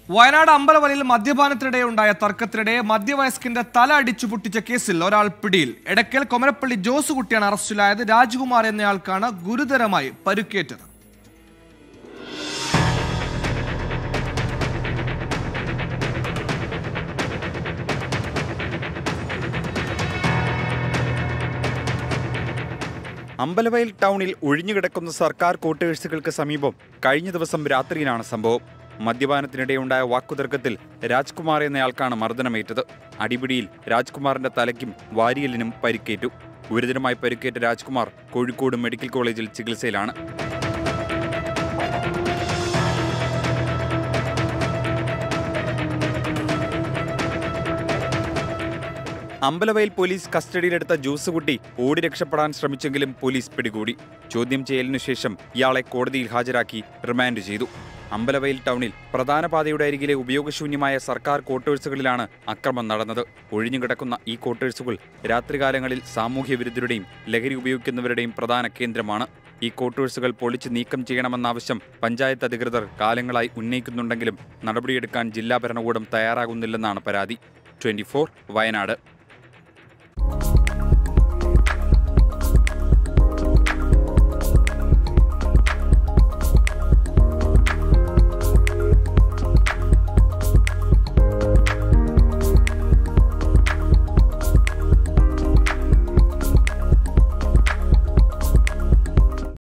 വയനാട് അമ്പലവലയിൽ മദ്യപാനത്തിനിടെ ഉണ്ടായ തർക്കത്തിനിടെ മധ്യവയസ്കന്റെ തല അടിച്ചു പൊട്ടിച്ച കേസിൽ ഒരാൾ പിടിയിൽ എടക്കൽ കൊമരപ്പള്ളി ജോസ് കുട്ടിയാണ് അറസ്റ്റിലായത് രാജ്കുമാർ എന്നയാൾക്കാണ് ഗുരുതരമായി പരുക്കേറ്റത് അമ്പലവയൽ ടൗണിൽ ഒഴിഞ്ഞുകിടക്കുന്ന സർക്കാർ ക്വാർട്ടേഴ്സുകൾക്ക് സമീപം കഴിഞ്ഞ ദിവസം രാത്രിയിലാണ് സംഭവം മദ്യപാനത്തിനിടെയുണ്ടായ വാക്കുതർക്കത്തിൽ രാജ്കുമാർ എന്നയാൾക്കാണ് മർദ്ദനമേറ്റത് അടിപിടിയിൽ രാജ്കുമാറിന്റെ തലയ്ക്കും വാരിയലിനും പരിക്കേറ്റു ഗുരുതരമായി പരിക്കേറ്റ രാജ്കുമാർ കോഴിക്കോട് മെഡിക്കൽ കോളേജിൽ ചികിത്സയിലാണ് അമ്പലവയൽ പോലീസ് കസ്റ്റഡിയിലെടുത്ത ജോസ് കുട്ടി ഓടി രക്ഷപ്പെടാൻ ശ്രമിച്ചെങ്കിലും പോലീസ് പിടികൂടി ചോദ്യം ചെയ്യലിനു ശേഷം ഇയാളെ കോടതിയിൽ ഹാജരാക്കി റിമാൻഡ് ചെയ്തു അമ്പലവയൽ ടൗണിൽ പ്രധാന പാതയുടെ അരികിലെ ഉപയോഗശൂന്യമായ സർക്കാർ ക്വാർട്ടേഴ്സുകളിലാണ് അക്രമം നടന്നത് ഒഴിഞ്ഞുകിടക്കുന്ന ഈ ക്വാർട്ടേഴ്സുകൾ രാത്രികാലങ്ങളിൽ സാമൂഹ്യ വിരുദ്ധരുടെയും ലഹരി ഉപയോഗിക്കുന്നവരുടെയും പ്രധാന കേന്ദ്രമാണ് ഈ ക്വാർട്ടേഴ്സുകൾ പൊളിച്ച് നീക്കം ചെയ്യണമെന്ന ആവശ്യം പഞ്ചായത്ത് അധികൃതർ കാലങ്ങളായി ഉന്നയിക്കുന്നുണ്ടെങ്കിലും നടപടിയെടുക്കാൻ ജില്ലാ ഭരണകൂടം തയ്യാറാകുന്നില്ലെന്നാണ് പരാതി ട്വന്റി വയനാട്